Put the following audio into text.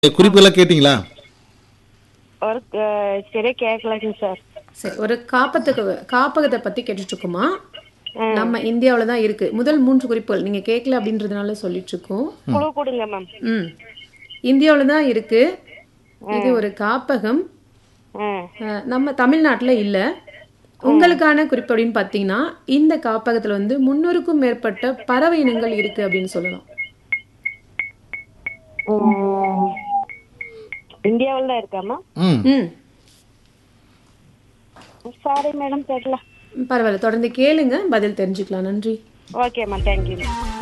குறிப்புகள்லாம் கேட்டிங்களா ஒரு அஹ், சரியா கேட்கலங்க சார் சரி ஒரு காப்பத்துக்கு காப்பகத்தை பத்தி கேட்டுட்டு இருக்கோமா நம்ம இந்தியாவுல தான் இருக்கு முதல் மூன்று குறிப்புகள் நீங்க கேட்கல அப்படின்றதுனால சொல்லிட்டு இருக்கோம் குழு கொடுங்க மேம் ம் இந்தியாவுல தான் இருக்கு இது ஒரு காப்பகம் ம் அஹ், நம்ம தமிழ்நாட்டுல இல்ல உங்களுக்கான குறிப்பு அப்படின்னு பார்த்தீங்கன்னா இந்த காப்பகத்துல வந்து முன்னூறுக்கும் மேற்பட்ட பறவை இனங்கள் இருக்கு அப்படின்னு சொல்லலாம் இந்தியாவில் தான் இருக்காமா ம் ம் சாரி மேடம் தெரியல பரவாயில்ல தொடர்ந்து கேளுங்க பதில் தெரிஞ்சுக்கலாம் நன்றி ஓகேம்மா தேங்க்யூ